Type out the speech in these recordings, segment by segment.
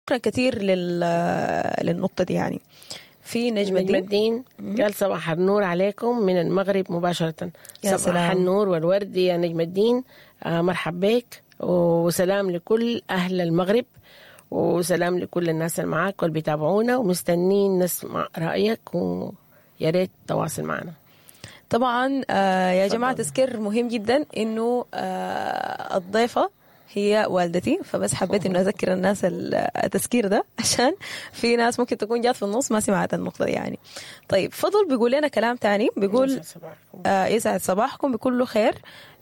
شكرا كثير لل... للنقطة دي يعني في نجم نجم الدين الدين قال صباح النور عليكم من المغرب مباشرة يا صباح سلام. النور والورد يا نجم الدين آه مرحب بك وسلام لكل أهل المغرب وسلام لكل الناس اللي معاك واللي بيتابعونا ومستنين نسمع رأيك ويا ريت تواصل معنا طبعا آه يا جماعة تفضل. تذكير مهم جدا انه آه الضيفة هي والدتي فبس حبيت انه اذكر الناس ال- التذكير ده عشان في ناس ممكن تكون جات في النص ما سمعت النقطة دي يعني طيب فضل بيقول لنا كلام تاني بيقول يسعد صباحكم. آه يسعد صباحكم بكل خير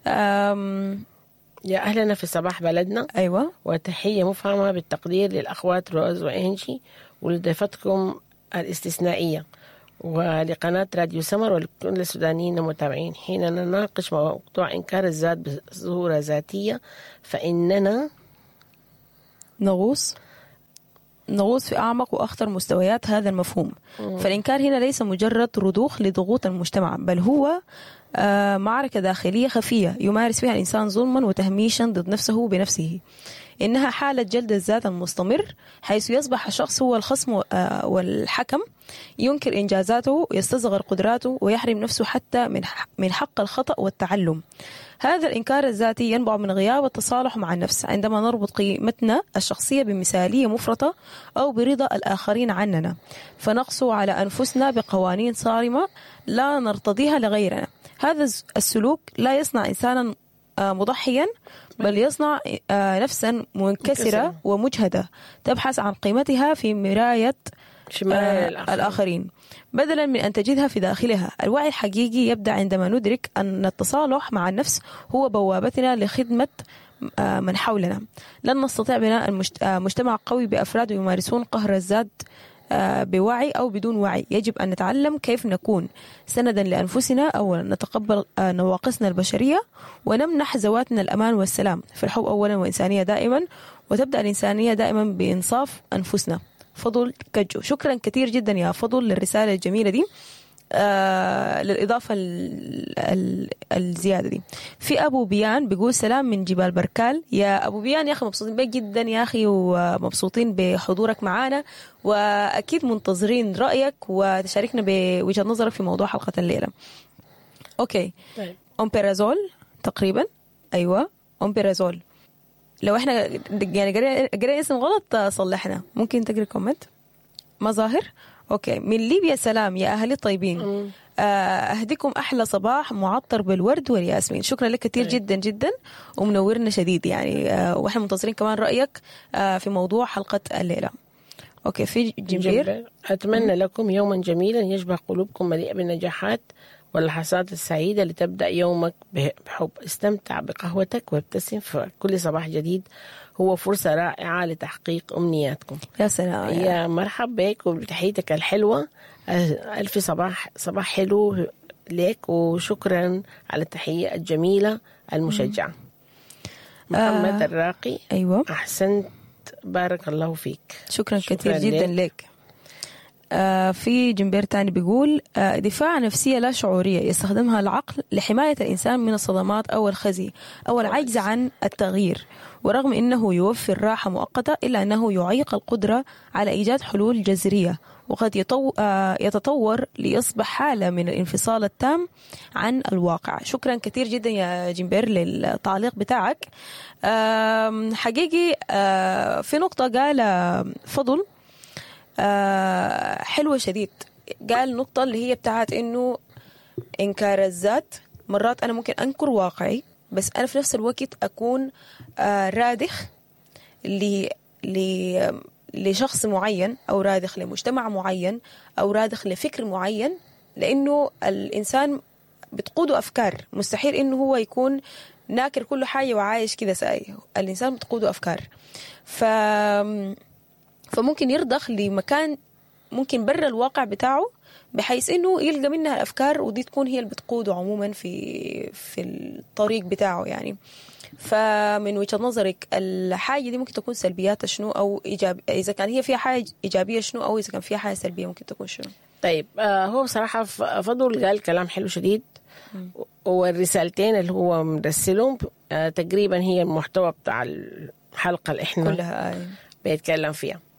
آم يا أهلنا في صباح بلدنا ايوه وتحية مفهمة بالتقدير للأخوات روز وإنجي ولضيفتكم الاستثنائية ولقناة راديو سمر ولكل السودانيين المتابعين حين نناقش موضوع إنكار الذات بصورة ذاتية فإننا نغوص نغوص في أعمق وأخطر مستويات هذا المفهوم فالإنكار هنا ليس مجرد رضوخ لضغوط المجتمع بل هو آه، معركة داخلية خفية يمارس فيها الإنسان ظلما وتهميشا ضد نفسه بنفسه إنها حالة جلد الذات المستمر حيث يصبح الشخص هو الخصم آه، والحكم ينكر إنجازاته يستصغر قدراته ويحرم نفسه حتى من ح- من حق الخطأ والتعلم هذا الإنكار الذاتي ينبع من غياب التصالح مع النفس عندما نربط قيمتنا الشخصية بمثالية مفرطة أو برضا الآخرين عننا فنقسو على أنفسنا بقوانين صارمة لا نرتضيها لغيرنا هذا الس- السلوك لا يصنع إنسانا آه، مضحيا بل يصنع آه، نفسا منكسرة منكسرة. ومجهدة تبحث عن قيمتها في مراية شمال آه، الآخرين. الآخرين بدلا من أن تجدها في داخلها الوعي الحقيقي يبدأ عندما ندرك أن التصالح مع النفس هو بوابتنا لخدمة آه، من حولنا لن نستطيع بناء المجت- آه، مجتمع قوي بأفراد يمارسون قهر الذات آه، بوعي أو بدون وعي يجب أن نتعلم كيف نكون سندا لأنفسنا أو نتقبل آه، نواقصنا البشرية ونمنح ذواتنا الأمان والسلام في الحب أولا وإنسانية دائما وتبدأ الإنسانية دائما بإنصاف أنفسنا فضل كجو شكرا كثير جدا يا فضل للرسالة الجميلة دي آه للإضافة ال- ال- الزيادة دي في أبو بيان بيقول سلام من جبال بركال يا أبو بيان يا أخي مبسوطين بك جدا يا أخي ومبسوطين بحضورك معنا وأكيد منتظرين رأيك وتشاركنا بوجهة نظرك في موضوع حلقة الليلة أوكي طيب أمبيرازول تقريبا أيوة أمبيرازول لو احنا يعني قرينا قرينا اسم غلط صلحنا ممكن تقري كومنت مظاهر اوكي من ليبيا سلام يا اهلي الطيبين آه، اهديكم احلى صباح معطر بالورد والياسمين شكرا لك كثير طيب. جدا جدا ومنورنا شديد يعني آه، واحنا منتظرين كمان رايك آه، في موضوع حلقه الليله اوكي في جمبير جمبير أتمنى لكم يوما جميلا يشبه قلوبكم مليئة بالنجاحات واللحظات السعيدة لتبدأ يومك به- بحب استمتع بقهوتك وابتسم فكل صباح جديد هو فرصة رائعة لتحقيق أمنياتكم يا سلام يا يا مرحب بك وبتحيتك الحلوة ألف صباح صباح حلو لك وشكرا على التحية الجميلة المشجعة محمد آه. الراقي ايوه أحسنت بارك الله فيك شكرا, شكراً كثير جدا لك. لك آه في جمبير تاني بيقول آه دفاع نفسية لا شعورية يستخدمها العقل لحماية الإنسان من الصدمات أو الخزي أو العجز عن التغيير ورغم أنه يوفر راحة مؤقتة إلا أنه يعيق القدرة على إيجاد حلول جذرية وقد يطو آه يتطور ليصبح حالة من الانفصال التام عن الواقع شكرا كثير جدا يا جمبير للتعليق بتاعك آم، حقيقي آه في نقطة قال آه، فضل آه حلوة شديد قال نقطة اللي هي بتاعت انه انكار الذات مرات انا ممكن انكر واقعي بس انا في نفس الوقت اكون آه رادخ ل ل لشخص معين او رادخ لمجتمع معين او رادخ لفكر معين لانه الانسان بتقوده افكار مستحيل انه هو يكون ناكر كل حاجه وعايش كذا ساي الانسان بتقوده افكار ف فممكن يرضخ لمكان ممكن برا الواقع بتاعه بحيث انه يلقى منها الافكار ودي تكون هي اللي بتقوده عموما في في الطريق بتاعه يعني فمن وجهه نظرك الحاجه دي ممكن تكون سلبياتها شنو او ايجاب اذا كان هي فيها حاجه ايجابيه شنو او اذا كان فيها حاجه سلبيه ممكن تكون شنو طيب آه هو بصراحة ف- فضل قال كلام حلو شديد والرسالتين اللي هو مرسلهم آه تقريبا هي المحتوى بتاع الحلقة اللي احنا كلها آه. بيتكلم فيها